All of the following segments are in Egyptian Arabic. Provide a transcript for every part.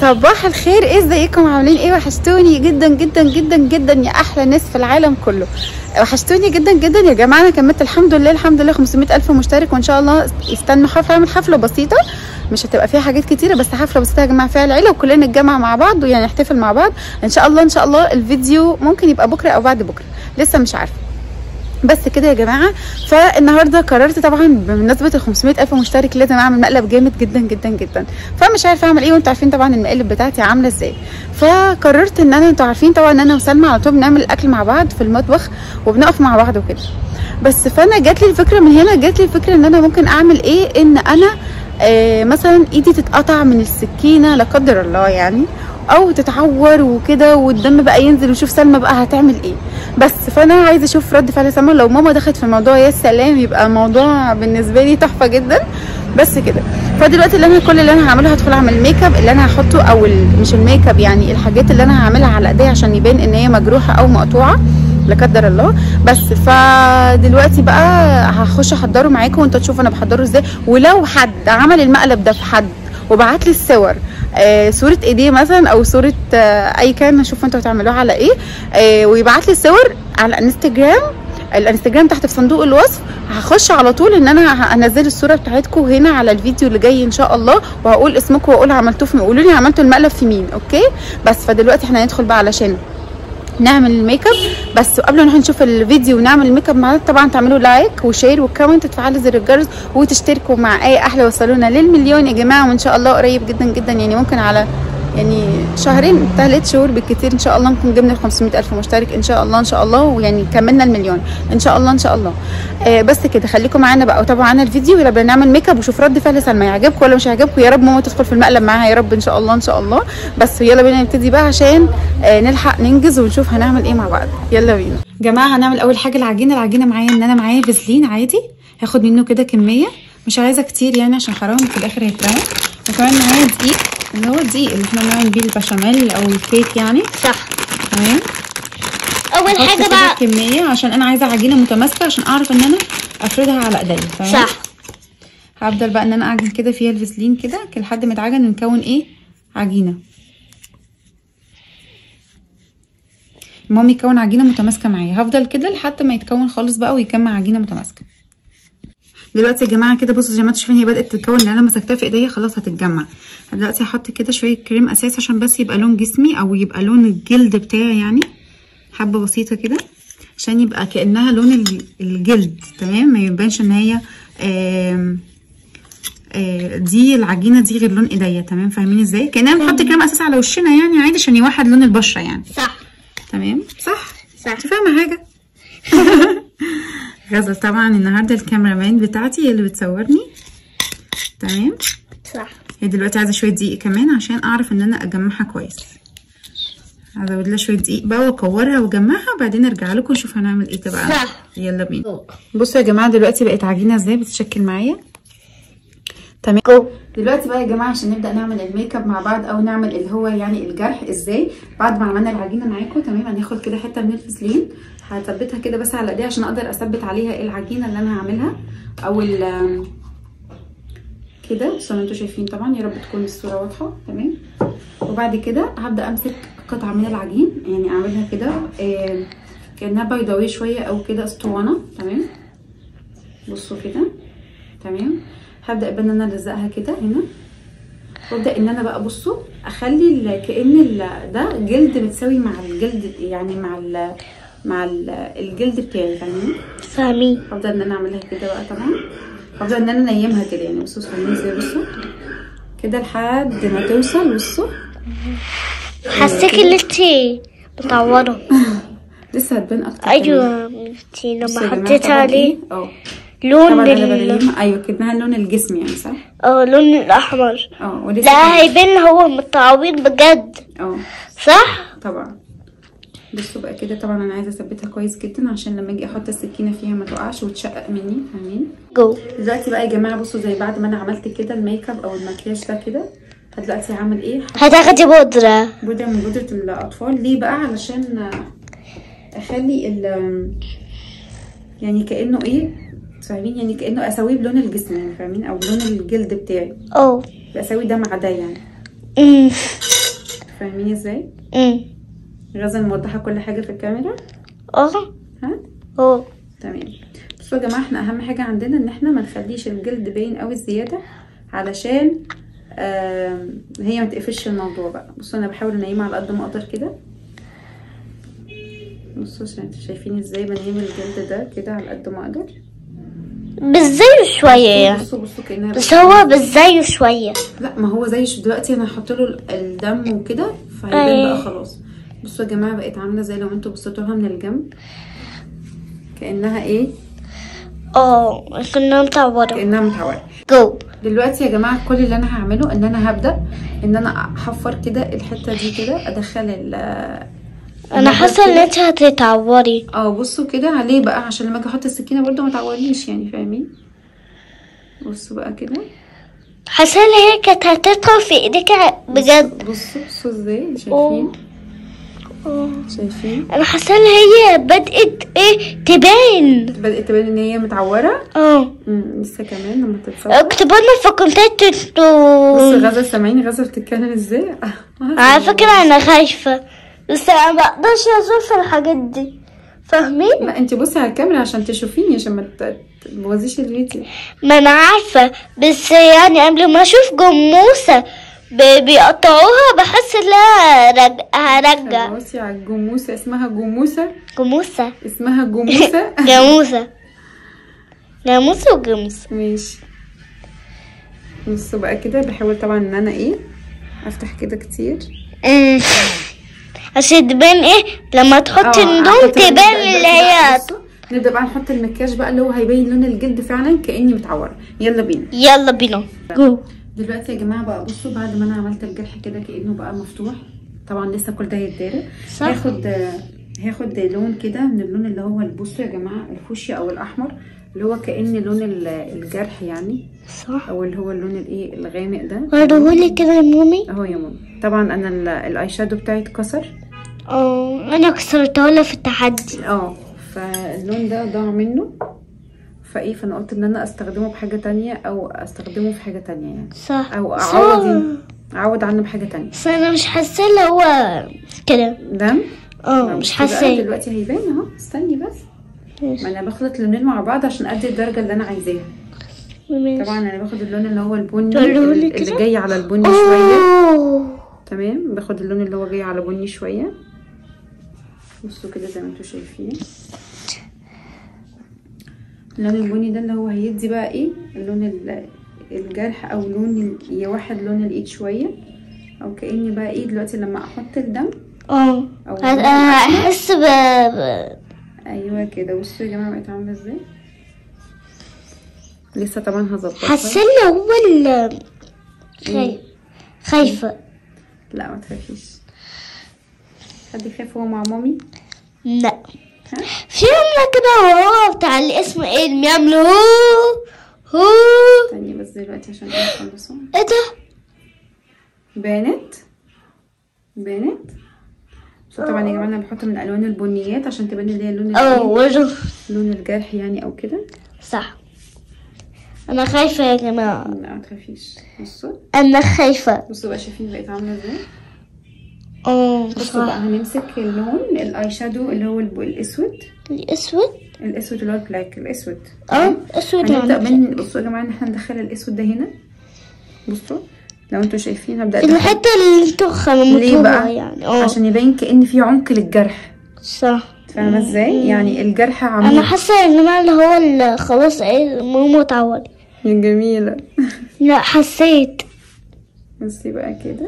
صباح الخير ايه ازيكم عاملين ايه وحشتوني جدا جدا جدا جدا يا احلى ناس في العالم كله وحشتوني جدا جدا يا جماعه انا كملت الحمد لله الحمد لله 500 الف مشترك وان شاء الله استنوا حفله اعمل حفله بسيطه مش هتبقى فيها حاجات كتيره بس حفله بسيطه يا جماعه فيها العيله وكلنا نتجمع مع بعض ويعني نحتفل مع بعض ان شاء الله ان شاء الله الفيديو ممكن يبقى بكره او بعد بكره لسه مش عارفه بس كده يا جماعه فالنهارده قررت طبعا بمناسبه ال 500 الف مشترك لازم اعمل مقلب جامد جدا جدا جدا فمش عارفه اعمل ايه وانتوا عارفين طبعا المقالب بتاعتي عامله ازاي فقررت ان انا انتوا عارفين طبعا ان انا وسلمى على طول بنعمل الاكل مع بعض في المطبخ وبنقف مع بعض وكده بس فانا جات لي الفكره من هنا جات لي الفكره ان انا ممكن اعمل ايه ان انا آه مثلا ايدي تتقطع من السكينه لا قدر الله يعني او تتعور وكده والدم بقى ينزل وشوف سلمى بقى هتعمل ايه بس فانا عايزه اشوف رد فعل سلمى لو ماما دخلت في الموضوع يا سلام يبقى الموضوع بالنسبه لي تحفه جدا بس كده فدلوقتي اللي انا كل اللي انا هعمله هدخل اعمل ميك اب اللي انا هحطه او مش الميك اب يعني الحاجات اللي انا هعملها على ايديا عشان يبان ان هي مجروحه او مقطوعه لا قدر الله بس فدلوقتي بقى هخش احضره معاكم وانتوا تشوفوا انا بحضره ازاي ولو حد عمل المقلب ده في حد وبعت لي الصور آه صوره ايديه مثلا او صوره آه اي كان اشوف انتوا هتعملوها على ايه آه ويبعت لي الصور على الانستجرام الانستجرام تحت في صندوق الوصف هخش على طول ان انا هنزل الصوره بتاعتكم هنا على الفيديو اللي جاي ان شاء الله وهقول اسمكم واقول عملتوه في قولوا لي عملتوا المقلب في مين اوكي بس فدلوقتي احنا هندخل بقى علشان نعمل الميك اب بس قبل ما نروح نشوف الفيديو ونعمل الميك اب معانا طبعا تعملوا لايك وشير وكومنت وتفعلوا زر الجرس وتشتركوا مع اي احلى وصلونا للمليون يا جماعه وان شاء الله قريب جدا جدا يعني ممكن على يعني شهرين ثلاث شهور بالكتير ان شاء الله ممكن جبنا ال 500 الف مشترك ان شاء الله ان شاء الله ويعني كملنا المليون ان شاء الله ان شاء الله آه بس كده خليكم معانا بقى وتابعوا معانا الفيديو يلا بينا نعمل ميك اب وشوف رد فعل سلمى يعجبكم ولا مش هيعجبكم يا رب ماما تدخل في المقلب معاها يا رب ان شاء الله ان شاء الله بس يلا بينا نبتدي بقى عشان آه نلحق ننجز ونشوف هنعمل ايه مع بعض يلا بينا جماعه هنعمل اول حاجه العجينه العجينه معايا ان انا معايا فازلين عادي هاخد منه كده كميه مش عايزه كتير يعني عشان حرام في الاخر هيترمى وكمان معايا دقيق اللي هو الدقيق اللي احنا بنعمل بيه البشاميل او الكيك يعني صح تمام اول حاجه حاجه بقى كميه عشان انا عايزه عجينه متماسكه عشان اعرف ان انا افردها على ايديا تمام صح هفضل بقى ان انا اعجن كده فيها الفازلين كده لحد ما يتعجن ونكون ايه عجينه المهم يكون عجينه متماسكه معايا هفضل كده لحد ما يتكون خالص بقى ويكون عجينه متماسكه دلوقتي يا جماعه كده بصوا زي ما انتم شايفين هي بدات تتكون ان انا مسكتها في ايديا خلاص هتتجمع دلوقتي هحط كده شويه كريم اساس عشان بس يبقى لون جسمي او يبقى لون الجلد بتاعي يعني حبه بسيطه كده عشان يبقى كانها لون الجلد تمام ما يبانش ان هي آم آه دي العجينه دي غير لون ايديا تمام فاهمين ازاي كاننا بنحط كريم اساس على وشنا يعني عادي عشان يوحد لون البشره يعني صح تمام صح صح انت فاهمه حاجه غزل طبعا النهارده الكاميرامان بتاعتي هي اللي بتصورني تمام صح هي دلوقتي عايزه شويه دقيق كمان عشان اعرف ان انا اجمعها كويس هزود لها شويه دقيق بقى واكورها واجمعها وبعدين ارجع لكم نشوف هنعمل ايه بقى صح. يلا بينا بصوا يا جماعه دلوقتي بقت عجينه ازاي بتتشكل معايا تمام جو دلوقتي بقى يا جماعه عشان نبدا نعمل الميك اب مع بعض او نعمل اللي هو يعني الجرح ازاي بعد ما عملنا العجينه معاكم تمام هناخد كده حته من الفازلين هثبتها كده بس على ايديا عشان اقدر اثبت عليها العجينه اللي انا هعملها او ال كده زي ما انتم شايفين طبعا يا رب تكون الصوره واضحه تمام وبعد كده هبدا امسك قطعه من العجين يعني اعملها كده آه كانها بيضاويه شويه او كده اسطوانه تمام بصوا كده تمام هبدا بان انا الزقها كده هنا وابدا ان انا بقى بصوا اخلي كان ال- ده جلد متساوي مع الجلد يعني مع ال مع ال الجلد بتاعي فاهمين فاهمين هبدا ان انا اعملها كده بقى طبعا هبدا ان انا انيمها كده يعني بصوا فاهمين ازاي بصوا كده لحد ما توصل بصوا حسيت ان انتي متعوضة لسه هتبان اكتر كمان. ايوه انتي بصوا لما يا جماعة حطيت طبعاً عليه إيه؟ اه لون طبعا انا ال بليم ايوه كدناها لون الجسم يعني صح اه لون الاحمر اه ولسه لا هيبان هو متعوض بجد اه صح طبعا بصوا بقى كده طبعا انا عايزه اثبتها كويس جدا عشان لما اجي احط السكينه فيها ما تقعش وتشقق مني فاهمين جو دلوقتي بقى يا جماعه بصوا زي بعد ما انا عملت كده الميك اب او المكياج ده كده دلوقتي هعمل ايه هتاخدي بودرة بودره من بودره الاطفال ليه بقى علشان اخلي ال يعني كانه ايه فاهمين يعني كانه اسويه بلون الجسم يعني فاهمين او بلون الجلد بتاعي اه بسوي ده مع ده يعني أمم. فاهمين ازاي امم غزل موضحه كل حاجه في الكاميرا اه ها اه تمام بصوا يا جماعه احنا اهم حاجه عندنا ان احنا ما نخليش الجلد باين قوي زياده علشان آم، هي ما تقفش الموضوع بقى بصوا انا بحاول انيمها على قد ما اقدر كده بصوا عشان انتوا شايفين ازاي بنيم الجلد ده كده على قد ما اقدر بالزيه شوية يعني بصوا بصوا كانها بس هو بالزيه شوية لا ما هو زي ش- دلوقتي انا هحط له الدم وكده فهيبان أيوة. بقى خلاص بصوا يا جماعه بقت عامله زي لو انتوا بصيتوا لها من الجنب كانها ايه اه كنا متعورة كانها متعوره جو دلوقتي يا جماعه كل اللي انا هعمله ان انا هبدا ان انا احفر كده الحته دي كده ادخل ال انا النبات حاسة ان كده. انت هتتعوري اه بصوا كده عليه بقى عشان لما اجي احط السكينه برضو ما تعورنيش يعني فاهمين بصوا بقى كده حاسة ان هي كانت هتدخل في ايديك بجد بصوا بصوا ازاي شايفين اه. شايفين انا حاسة ان هي بدأت ايه تبان بدات تبان ان هي متعوره اه امم لسه كمان لما تتصور اكتبوا لنا في الكومنتات بص انتوا غزل سامعين غزل بتتكلم ازاي على فكرة انا خايفة بس انا مبقدرش اشوف الحاجات دي فاهمين لا انت بصي على الكاميرا عشان تشوفيني عشان ما ت- تبوظيش الفيديو ما انا عارفة بس يعني قبل ما اشوف جموسة ب- بيقطعوها بحس لا رج... هرجع بصي على الجموسه اسمها جموسه جموسة اسمها جموسه جاموسة جاموسة وجاموسة ماشي بصوا بقى كده بحاول طبعا ان انا ايه افتح كده كتير أمم. عشان تبان ايه لما تحط اه، الندوم أحط تبان الباقي اللي بقى. هي بصوا، نبدا بقى نحط المكياج بقى اللي هو هيبين لون الجلد فعلا كاني متعوره يلا بينا يلا بينا جو دلوقتي يا جماعه بقى بصوا بعد ما انا عملت الجرح كده كانه بقى مفتوح طبعا لسه كل ده هيتدارى صح. هاخد هاخد لون كده من اللون اللي هو بصوا يا جماعه الفوشيا او الاحمر اللي هو كان لون ال- الجرح يعني صح او اللي هو اللون الايه الغامق ده وريهولي كده يا مامي اهو يا ماما طبعا انا ال- الاي شادو بتاعي اتكسر اه انا كسرتها لها في التحدي اه فاللون ده ضاع منه فايه فانا قلت ان انا استخدمه بحاجه تانية او استخدمه في حاجه تانية يعني صح او صح. اعوض اعوض عنه بحاجه تانية بس انا مش حاسه اللي هو كده دم اه لا، مش بصي بقى حاسه دلوقتي هيبان اهو استني بس ما انا بخلط اللونين مع بعض عشان ادي الدرجه اللي انا عايزاها طبعا انا باخد اللون اللي هو البني تقولي اللي كده؟ اللي جاي على البني شويه اوه تمام باخد اللون اللي هو جاي على بني شويه بصوا كده زي ما انتوا شايفين اللون البني ده اللي هو هيدي بقى ايه اللون ال- الجرح او لون ال- يوحد لون الايد شويه او كاني بقى ايه دلوقتي لما احط الدم اه أو هت- انا هحس ب... ب... ايوه كده بصوا يا جماعه بقت عامله ازاي لسه طبعا هظبطها حاسه ان هو ال... خايف خايفه لا ما تخافيش حد يخاف هو مع مامي لا ها في عملة كده وهو بتاع الاسم ايه اللي بيعمل هو هو ثانيه بس دلوقتي عشان نخلصه ايه ده بانت بانت بس طبعا يا جماعه انا بحط من الالوان البنيات عشان تبان اللي هي اللون اه الإيه؟ وجه لون الجرح يعني او كده صح انا خايفة يا جماعة لا ما تخافيش بصوا انا خايفة بصوا بقى شايفين بقت عامله ازاي اه بصوا صح بقى هنمسك اللون الاي شادو اللي هو الب- الاسود الاسود الاسود اللي هو البلاك الاسود اه اسود هنبدا يعني من بصوا يا جماعه ان احنا ندخل الاسود ده هنا بصوا لو انتوا شايفين هبدا أدخل- الحتة اللي انتوا ليه خممتوها بقى يعني اه عشان يبين كان في عمق للجرح صح فاهمه ازاي يعني الجرح انا عميق حاسة يا جماعة اللي هو اللي خلاص ايه مو متعود يا جميله لا حسيت بصي بقى كده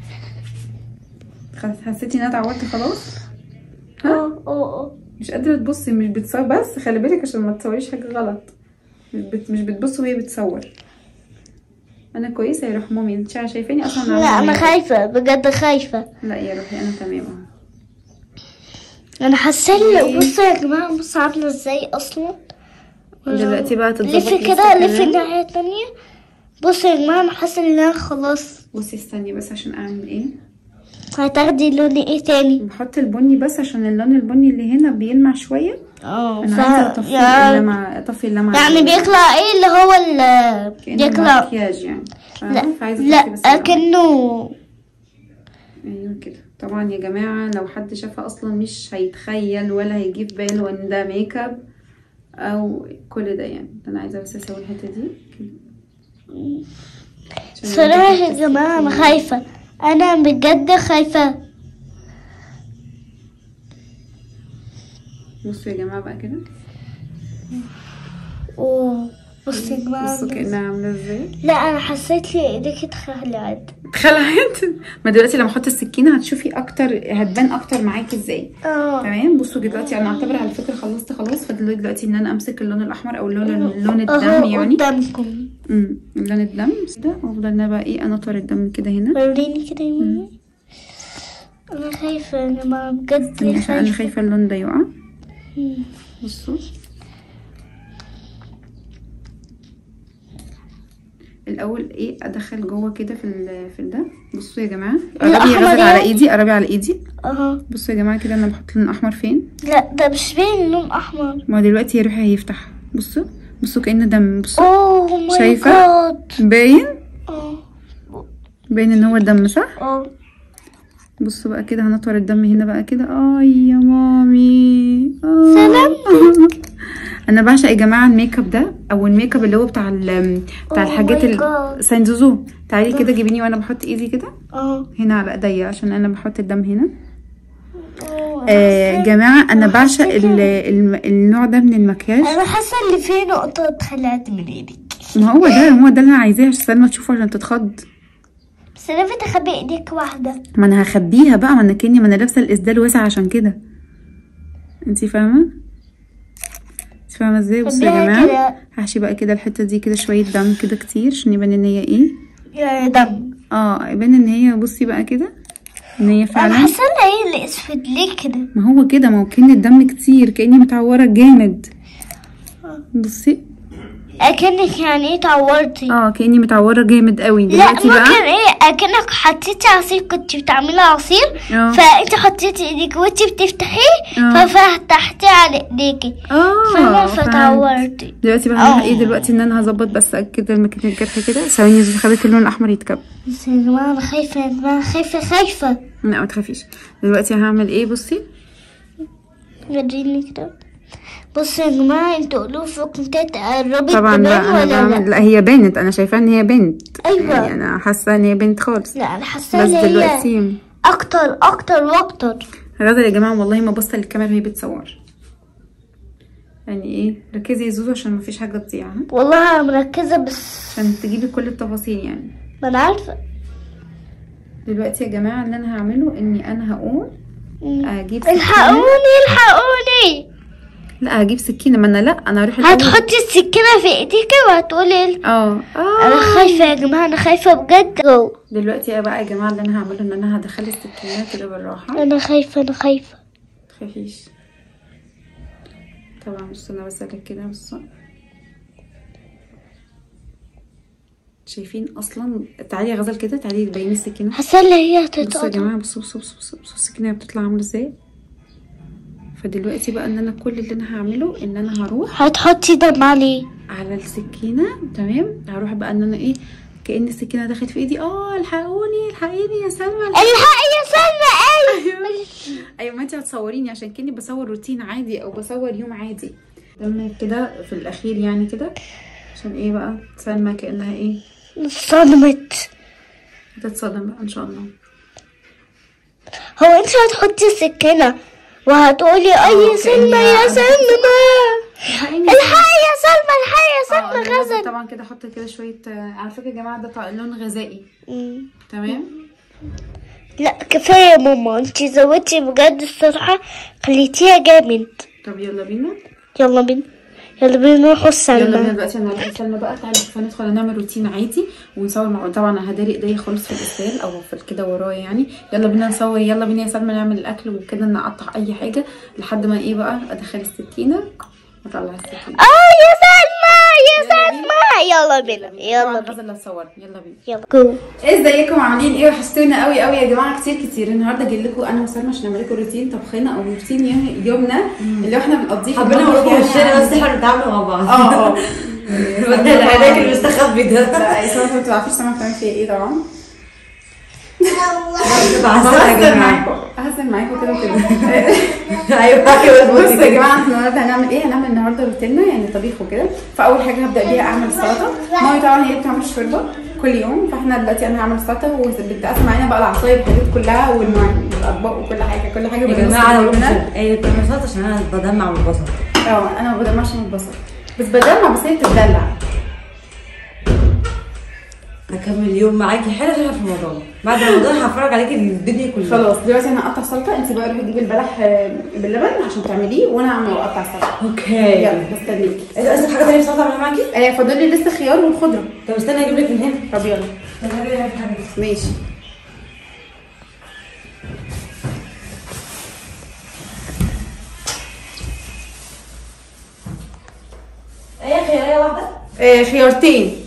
خلاص حسيتي ان انا اتعودت خلاص ها اه اه اه مش قادره تبصي مش بتصور بس خلي بالك عشان ما تصوريش حاجه غلط مش بت... مش بتبص وهي بتصور انا كويسه يا روح مامي انت شايفاني اصلا لا عاملة انا إيه؟ خايفة بجد خايفة لا يا روحي انا تمام اهو انا حاسه بصوا يا جماعه بصوا عامله ازاي اصلا دلوقتي بقى تتظبط لفي لسه كده لفي كمان. الناحيه التانية بصوا يا جماعه انا حاسه ان انا خلاص بصي استني بس عشان اعمل ايه هتاخدي لون ايه تاني بحط البني بس عشان اللون البني اللي هنا بيلمع شويه اه انا ف... عايزه اطفي يعني, اللمعه اطفي اللمعه يعني اللي- بيطلع ايه اللي هو ال كأنه بيطلع مكياج يعني لا فاهمة؟ فعايزه لا أطفي بس اللمعة. اكنه ايوه كده طبعا يا جماعه لو حد شافها اصلا مش هيتخيل ولا هيجي في باله ان ده ميك اب او كل ده يعني انا عايزه بس اسوي الحته دي كده. عشان صراحة يا الحتة جماعة أنا دي. خايفة أنا بجد خايفة بصوا يا جماعه بقى كده أوه بصي يا جماعة بصوا كانها عامله ازاي لا أنا حسيت لي إيديك اتخلعت اتخلعت ما دلوقتي لما احط السكينه هتشوفي اكتر هتبان اكتر معاكي ازاي اه تمام بصوا دلوقتي انا اعتبر على فكره خلصت خلاص فاضل لي دلوقتي ان انا امسك اللون الاحمر او اللون لون الدم أهو يعني قدامكم امم لون الدم ده افضل انا بقى ايه انطر الدم كده هنا وريني كده يا ماما أنا خايفة يا جماعة بجد عشان انا خايفة خايفه اللون ده يقع مم. بصوا الاول ايه ادخل جوه كده في ال في ده بصوا يا جماعه قربي الأحمر غزل على يعني؟ ايدي قربي على ايدي أهو بصوا يا جماعه كده انا بحط لون احمر فين لا ده مش باين لون أحمر ما هو دلوقتي روحي هيفتح بصوا بصوا كأنه دم بصوا أوه ماي شايفة؟ جاد باين أوه باين ان هو الدم صح أوه بصوا بقى كده هنطور الدم هنا بقى كده اي يا مامي آه. سلامتك. انا بعشق يا جماعه الميك اب ده او الميك اب اللي هو بتاع ال بتاع Oh الحاجات my ال God. ساندوزو تعالي كده جيبيني وانا بحط ايدي كده أوه هنا على ايديا عشان انا بحط الدم هنا أوه آه جماعه انا بعشق حسيت ال- الم- النوع ده من المكياج انا حاسه ان في نقطه اتخلعت من ايدك ما هو ده هو ده اللي انا عايزاه عشان سلمى تشوفه عشان تتخض بس انا بتخبي ايديك واحده ما انا هخبيها بقى ما انا كاني ما انا لابسه الاسدال واسع عشان كده انتي فاهمه انتي فاهمه ازاي بصوا يا خبيها جماعه كده. هحشي بقى كده الحته دي كده شويه دم كده كتير عشان يبان ان هي ايه يا دم اه يبان ان هي بصي بقى كده ان هي انا فعلا حاسه ان هي اللي اسود ليه كده ما هو كده ما هو كان الدم كتير كاني متعوره جامد بصي اكنك يعني ايه اتعورتي اه كاني متعوره جامد قوي لا دلوقتي ممكن بقى ايه اكنك حطيتي عصير كنت بتعملي عصير اه فانت حطيتي ايديك وانت بتفتحيه آه. ففتحتيه على ايديكي اه فاهمه فهمت. فتعورتي دلوقتي بقى هعمل آه. ايه دلوقتي ان انا هظبط بس كده المكان الجرح كده ثواني زوزو خليت اللون الاحمر يتكب بس يا جماعه انا خايفه يا جماعه خايفه خايفه لا ما تخافيش دلوقتي هعمل ايه بصي وريني كده بصوا يا جماعه انتوا قولوا في كومنتات قربت طبعا تبان بقى انا ولا بعمل لا لا هي بنت انا شايفاها ان هي بنت أيوة. يعني انا حاسه ان هي بنت خالص لا انا حاسه بس ان هي دلوقتي اكتر اكتر واكتر غدا يا جماعه والله ما بصت للكاميرا وهي بتصور يعني ايه ركزي يا زوزو عشان ما فيش حاجه تضيع ها؟ والله انا مركزه بس عشان تجيبي كل التفاصيل يعني ما انا عارفه دلوقتي يا جماعه اللي انا هعمله اني انا هقوم اجيب سكينه الحقوني الحقوني لا هجيب سكينه ما انا لا انا هروح الأول- هتحطي السكينه في ايديكي وهتقولي اه انا اه خايفه يا جماعه انا خايفه بجد دلوقتي بقى يا جماعه اللي انا هعمله ان انا هدخل السكينه كده بالراحه انا خايفه انا خايفه تخافيش طبعا بصوا انا بسلك كده بصوا شايفين اصلا تعالي يا غزل كده تعالي تبيني السكينه حاسه ان هي بصوا يا هتتقطع جماعه بصوا بصوا بصوا بصوا, بصوا السكينه بتطلع عامله ازاي فدلوقتي بقى ان انا كل اللي انا هعمله ان انا هروح هتحطي دم عليه على السكينه تمام هروح بقى ان انا ايه كأن السكينه دخلت في ايدي اه الحقوني الحقيني يا سلمى الحقيني. الحقي يا سلمى ايوه ايوه ايوه ما انت هتصوريني عشان كاني بصور روتين عادي او بصور يوم عادي لما كده في الاخير يعني كده عشان ايه بقى سلمى كانها ايه صدمت هتتصدم بقى ان شاء الله هو انت هتحطي السكينه وهتقولي اه، اي سلمى كأني يا بقى- سلمى الحقيني الحقي يا سلمى الحقي يا اه سلمى أنا لازم غزل طبعا كده احط كده شويه آه، على فكره يا جماعه ده طع- لون غذائي مم. تمام لا كفايه يا ماما انت زودتي بجد الصراحه خليتيها جامد طب يلا بينا يلا بينا يلا بينا نروح يلا بينا السلمى دلوقتي انا هروح سلمى بقى تعالي شوف هندخل نعمل روتين عادي ونصور مع طبعا انا هداري ايديا خالص في الاستال او في كده ورايا يعني يلا بينا نصور يلا بينا يا سلمى نعمل الاكل وكده نقطع اي حاجه لحد ما ايه بقى ادخل السكينه واطلع السكينه اه يا سلمى يا يلا سلمى يلا بينا طبعا يلا بينا غزل اللي هتصورني يلا بينا يلا جو ازيكم عاملين ايه وحشتونا قوي قوي يا جماعه كتير كتير النهارده جاي لكم انا وسلمى عشان نعمل لكم روتين طبخنا او روتين يوم- يومنا اللي احنا بنقضيه في حبينا المطبخ نقول يعني وشنا بس عندي- احنا بنتعاملوا مع بعض اه اه بدل العلاج المستخبي ده لا سلمى ما تعرفيش سلمى بتعمل فيها ايه طبعا بعسلها يا ههزر جماعه معاكم ههزر معاكم كده وكده ايوه كده بصوا بصي يا كده جماعه احنا النهارده هنعمل ايه؟ هنعمل النهارده روتينا يعني طبيخ وكده فاول حاجه هبدا بيها اعمل السلطه مامي طبعا هي بتعمل الشوربه كل يوم فاحنا دلوقتي انا هعمل السلطه وبتقسم معانا بقى العصاير الحاجات كلها والمواعين والاطباق وكل حاجه كل حاجه يا بالنص جماعه انا كده. بقول ايه بتعمل سلطه عشان انا بدمع من البصل اه انا ما بدمعش من البصل بس بدمع بس هي بتدلع هكمل يوم معاكي حلو عشان في رمضان بعد رمضان هفرج عليكي الدنيا كلها خلاص دلوقتي انا هقطع سلطه انت بقى روحي جيبي البلح آه، باللبن عشان تعمليه وانا هعمل اقطع السلطه اوكي يلا بستنيكي ايه ده اصلا حاجه ثانيه سلطه اعملها معاكي آه، فاضل لي لسه خيار والخضره طب استنى اجيب لك من هنا طب يلا طب هجيب لك حاجه ماشي ايه خياريه واحده آه، خيارتين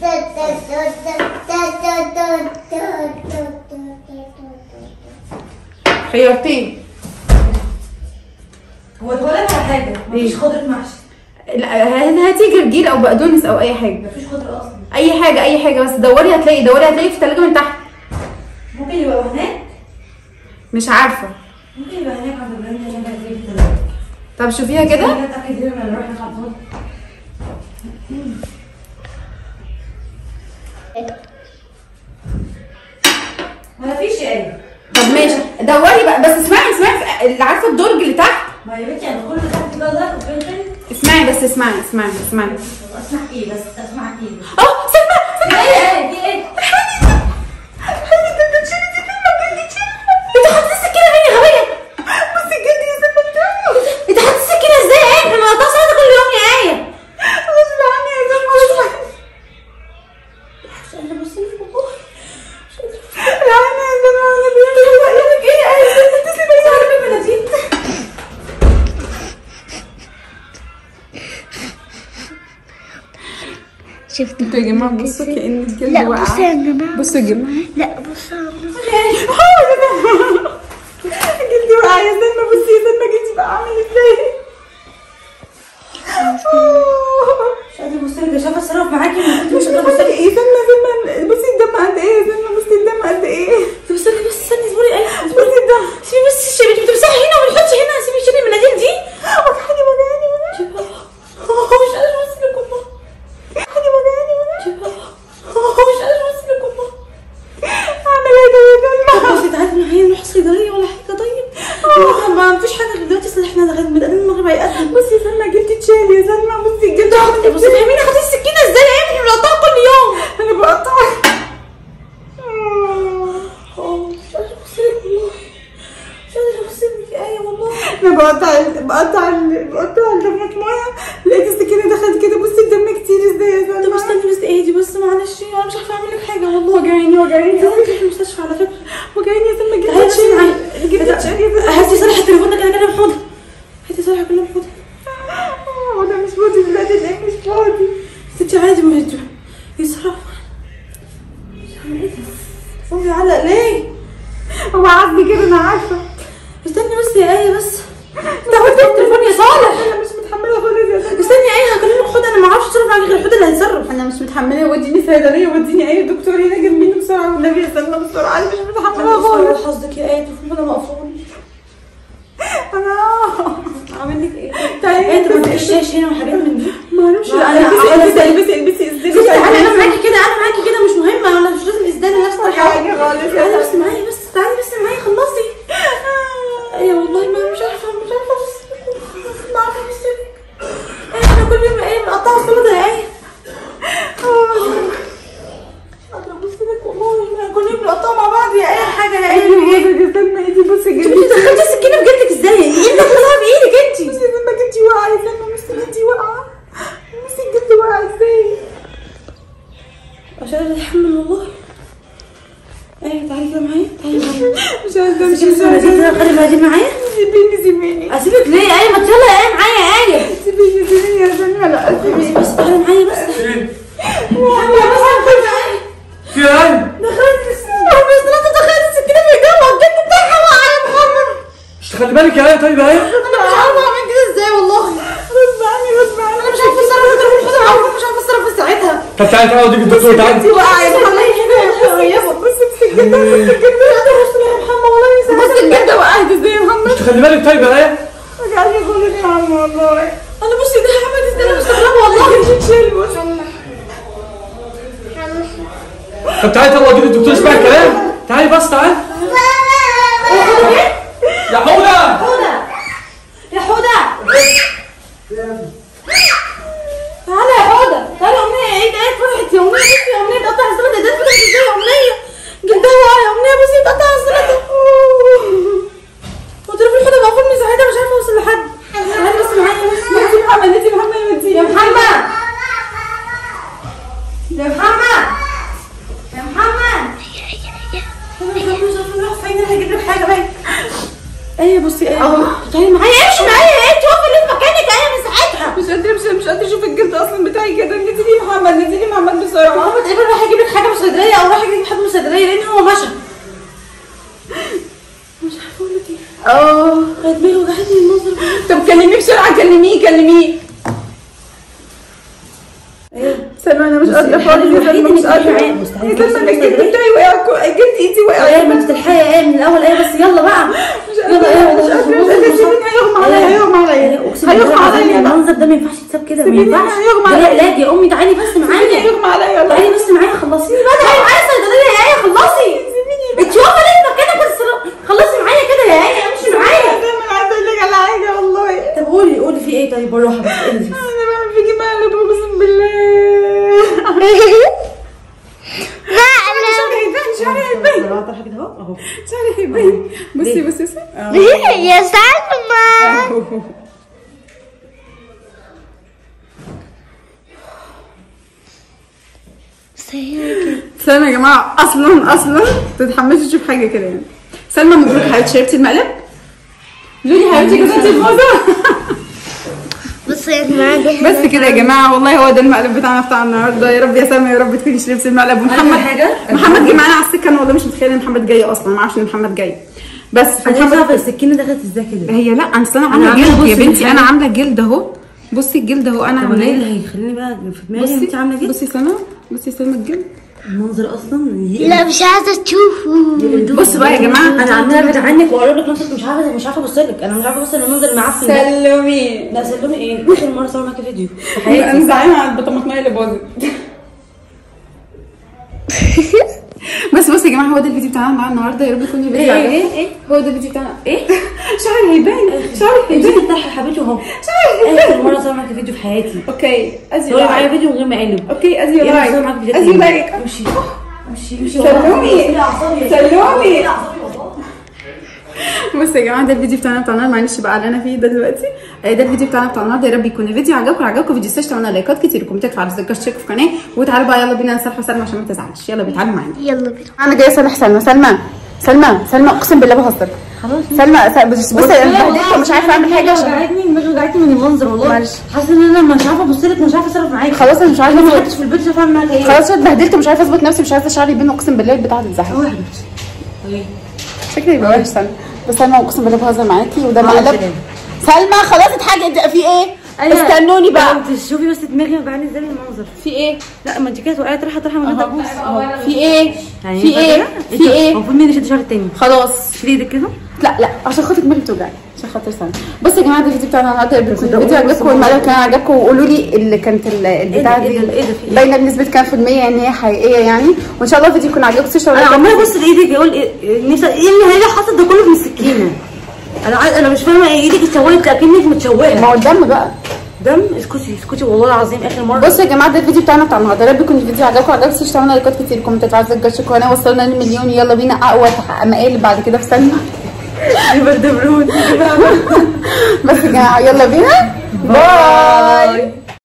خيارتين هو اتولد على حاجه مفيش خضره محشي لا ه- هاتي جرجير او بقدونس او اي حاجه مفيش خضره اصلا اي حاجه اي حاجه بس دوري هتلاقي دوري هتلاقي في الثلاجه من تحت ممكن يبقى هناك مش عارفه ممكن يبقى هناك عند البراند اللي انا هتلاقيه في الثلاجه طب شوفيها كده انا اتاكد لما نروح نخلص ما فيش يا ايه طب ماشي دوري بقى بس اسمعي اسمعي اللي عارفه الدرج اللي تحت ما يا بنتي انا كل ده تحت بقى ده وفلفل اسمعي بس اسمعي اسمعي اسمعي اسمع ايه بس اسمع ايه بس اه سلمى في ايه في ايه انت حاطه السكينه فين يا غبيه بصي بجد يا سلمى بتعمل انت حاطه السكينه ازاي يا ايه انا بقطع سلطه كل يوم يا ايه غصب عني يا سلمى غصب عني انا بصي والله لا انا يا سلمى انا بقول لك ايه يا ايه انت تسيبي تعرفي مناديل شفت انتوا يا جماعه بصوا كأن الجلد لا واقع بصي يا جماعة بصوا يا جماعه لا بصي يا جماعة جلدي وقع يا سلمى بصي يا سلمى جلدي بقى عامل ازاي مش قادره ابص لك ده شايفه اتصرف معاكي مش عارفه ايه سلمى سلمى بصي الدم قد ايه يا سلمى بصي الدم قد ايه طب استني بس استني اصبري ايه بصي الدم سيبي بس الشبي انت بتمسحي هنا وما تحطش هنا سيبي شيلي المناديل دي وجعاني وجعاني وجعاني مش قادره ابص لك والله وجعاني وجعاني وجعاني مش قادره ابص لك والله اعمل ايه ده يا سلمى بصي تعالي معايا نروح صيدليه ولا حاجه طيب ما- ما فيش حاجه غير دلوقتي اصل احنا لغايه من المغرب هيقدم بصي يا سلمى جلدي اتشال يا سلمى بصي الجلد عامل بصي فهميني خدي السكينه ازاي يا ابني بنقطعها كل يوم انا بقطع مش قادره ابص لك والله مش قادره ابص لك يا ايه والله انا بقطع ال- بقطع ال- بقطع الطماطمايه لقيت السكينه دخلت كده بصي الدم كتير ازاي يا طب سلمى استني بس اهدي بس معلش انا مش عارفه اعمل لك حاجه والله وجعاني وجعاني ممكن في المستشفى على فكره وجعاني يا سلمى جلدي تعالي بس اتشال معايا جلدي اتشال يا سلمى هاتي صالح التليفون ده كده كده محمود هاتي صالح كله محمود آه، انا مش فاضي دلوقتي ليه مش فاضي ستي عادي ما يجوا يصرف صوتي علق ليه؟ هو عادي كده انا عارفه استني بس يا ايه بس ده خدي التليفون يا صالح انا مش متحمله خالص يا سلمى استني يا ايه هكلمك حوده انا ما اعرفش اتصرف معاكي غير حوده اللي هيتصرف انا مش متحمله وديني صيدليه وديني اي دكتور هنا جنبيني بسرعه والنبي يا سلمى بسرعه انا مش متحمله خالص حظك يا ايه تليفون ده مقفول انا اعمل لك ايه؟ تعالي ايه انت ما فيش شاشه هنا وحاجات من دي ما اعرفش لا، لا أنا البسي عمالة البسي البسي البسي البسي ستي تعالي انا معاكي كده انا معاكي كده مش مهمه انا مش لازم اسدال نفس الحاجه حاجه خالص يا تعالي بس سلمى معايا بس تعالي بس معايا خلصي ايه والله ما مش عارفه مش عارفه بس ما عارفه بس ايه احنا كل يوم ايه بنقطع السلطه يا ايه مش قادره ابص لك والله احنا كل يوم بنقطع مع بعض يا ايه حاجه يا ايه ايوه يا سلمى ايدي بصي انت جلدي دخلتي السكينه في جلدك ازاي؟ ايه اللي دخلها بايدك انت؟ بصي يا سلمى جلدي واقعه يا سلمى بصي جلدي واقعه بصي الجلد واقع ازاي عشان اتحمل والله ايه تعالي كده معايا تعالي معايا مش عايزه امشي مش مش عايزه عايزه كده خلي بعدين معايا سيبيني سيبيني اسيبك ليه ايه ما يلا يا ايه معايا يا ايه سيبيني سيبيني يا سلمى لا بس سيبيني بس تعالي معايا بس في ايه؟ دخلت السكينه بس لا دخلت السكينه في ايديها والجلد بتاعها وقع يا محمد مش تخلي بالك يا ايه طيب ايه؟ انا مش عارفه اعمل كده ازاي والله غصب عني غصب عني انا مش عارفه اتصرف في التليفون خد العربيه مش عارفه اتصرف في ساعتها طب تعالي تعالي اوديك الدكتور تعالي جلدي واقعه يا محمد كده يا بصي بصي الجلد بص الجلد يا محمد والله يسعدك بص الجلد وقعت ازاي يا محمد تخلي بالك طيب يا ايه رجعني يقولوا لي يا عم والله انا بصي ده عمل ازاي انا مستغربه والله مش شيل بص طب تعالي طب اوديك الدكتور اسمع الكلام تعالي بس تعالي يا حوده حوده يا حوده تعالى يا حوده تعالى يا امنيه ايه ده ايه فرحت يا امنيه بصي يا امنيه تقطع السلطه ده فرحت ازاي يا امنيه جلدها واقع يا امنيه بصي تقطع السلطه وتليفون الحوده مقفول من ساعتها مش عارفه اوصل لحد تعالي بس معايا بس نتي محمد نتي محمد يا نتي يا محمد يا محمد يا محمد مش عارفه نروح فين انا هجيب لك حاجه باين ايه بصي ايه تعالي معايا امشي معايا ايه انت واقفه ليه في مكانك ايه من ساعتها مش قادره مش مش قادره اشوف الجلد اصلا بتاعي كده نزلي محمد نزلي محمد بسرعه محمد تقريبا راح يجيب لك حاجه من الصيدليه او راح يجيب حد من الصيدليه لان هو مشى مش عارفه اقول لك ايه اه دماغي وجعتني المنظر ده. طب كلميه بسرعه كلميه كلميه سلمى انا مش قادره خالص يا سلمى مش قادره يا مستحيل سلمى انا الجلد بتاعي وقع الجلد ايدي وقع ايه ما انت تلحقي ايه من الاول ايه بس يلا بقى يلا ايه مش قادره مش قادره سيبيني هيغمى عليا هيغمى عليا اقسم هيغمى بالله العظيم عليا المنظر ده ما ينفعش يتساب كده ما سيبيني ينفعش هيغمى ده عليا. علاج يا امي تعالي بس سيبيني معايا هيغمى عليا يلا تعالي بس معايا خلصيني بقى تعالي معايا الصيدليه يا ايه خلصي انت واقفه ليه في مكانك بس خلصي معايا كده يا ايه امشي معايا سلمى انا عايزه اقول لك على حاجه والله طب قولي قولي في ايه طيب بالراحه بس ايه اللي فيه؟ انا بعمل فيكي مقلب اقسم بالله شعري هيبان شعري هيبان بالراحه طرحه كده اهو اهو شعري هيبان بصي بصي بصي اه يا سلمى سلمى يا جماعه اصلا اصلا تتحمسي تشوف حاجه كده يعني سلمى مبروك حبيبتي شربتي المقلب لولي حبيبتي كده انت الفوزه بصوا يا جماعة دي بس كده يا جماعه والله هو ده المقلب بتاعنا بتاع النهارده يا رب يا سلمى يا رب تكوني شربتي المقلب ومحمد حاجة؟ محمد جه معانا على السكه انا والله مش متخيله ان محمد جاي اصلا ما اعرفش ان محمد جاي بس انا مش محمد عارفه السكينه دخلت ازاي كده هي لا انا أصل انا أنا عامله عاملة جلد يا بصي بنتي انا الحاجة. عامله جلد اهو بصي الجلد اهو انا طب انا ايه عاملاه اللي هيخليني بقى في دماغي بصي انت عامله كده بصي سلمى بصي سلمى الجلد المنظر اصلا لا مش عايزة تشوفوا بص بقى يا جماعه انا عماله ابعد عنك واقرب لك نفسك مش عارفه مش عارفه ابص لك انا مش عارفه ابص المنظر المعفن ده سلمي لا سلمي ايه اخر مره صور معاكي فيديو في انا حياتي زعلانه على البطماطميه اللي باظت بس بص يا جماعه هو ده الفيديو بتاعنا معانا النهارده يا رب يكون الفيديو ايه عجبكم ايه ايه هو ده الفيديو بتاعنا ايه شعري هيبان شعري امسكي هيبان الطرح يا حبيبتي اهو شعري اخر هيبان مره صور معاكي فيديو في حياتي اوكي ازي صوري معايا لايك فيديو من غير ما اقلب اوكي ازي يلا لايك صور معاكي فيديو ازي تاني. لايك امشي امشي امشي سلمي. سلمي. سلمي بصوا يا جماعه ده الفيديو بتاعنا بتاعنا معلش بقى اللي انا فيه ده دلوقتي آه، ده الفيديو بتاعنا بتاع النهارده يا رب يكون الفيديو عجبكم عجبكم فيديو سيرش تعملوا لايكات كتير وكومنتات فعلوا زر الجرس في القناه وتعالوا بقى يلا بينا نصالح سلمى عشان ما تزعلش يلا بينا تعالوا معانا يلا بينا انا جايه اصالح سلمى سلمى سلمى سلمى اقسم بالله بهزر خلاص سلمى س- بص بص انا اتبهدلت ومش عارفه اعمل حاجه عشان وجعتني دماغي وجعتني من المنظر والله معلش. حاسه ان انا مش عارفه ابص لك مش عارفه اتصرف معاكي خلاص انا مش انا عارفه ما أظبط- حدش في البيت شاف اعمل معاك ايه خلاص أنا اتبهدلت ومش عارفه اظبط نفسي مش عارفه شعري يبين اقسم بالله البتاع تتزحلق اهو يا حبيبتي ايه شكلي يبقى وحش سلمى بس سلمى اقسم بالله بهزر معاكي وده خلاص مقلب كده. سلمى خلاص اتحاجت في ايه استنوني بقى انت شوفي بس دماغي وجعاني ازاي من المنظر في ايه لا ما انت كده وقعت رايحه طرحه من غير تبوس في ايه يعني في ايه في ايه المفروض مين يشد شعر التاني خلاص شيلي ايدك كده لا لا عشان خاطر دماغي بتوجعني عشان خاطر سنة بصوا يا جماعه ده الفيديو بتاعنا النهارده يا رب يكون الفيديو عجبكم والمقلب كان عجبكم وقولوا لي اللي كانت ال- البتاعه ايه دي ده- ايه ده- ايه ده؟ باينه بنسبه كام في الميه ان هي حقيقيه يعني وان شاء الله الفيديو يكون عجبكم تشتركوا انا عماله ابص لايدك اقول ايه نفسي ايه اللي هي حاطط ده كله من السكينه انا عايز انا مش فاهمه ايه ايدك اتشوهت اكنك ما متشوهه هو الدم بقى دم اسكتي اسكتي والله العظيم اخر مره بصوا يا جماعه ده الفيديو بتاعنا بتاع النهارده يا رب يكون الفيديو عجبكم عجبكم تشتركوا لايكات كتير كومنتات على الجرس القناه وصلنا للمليون يلا بينا اقوى مقالب بعد كده في ثانيه برد برود بس يا جماعه يلا بينا باي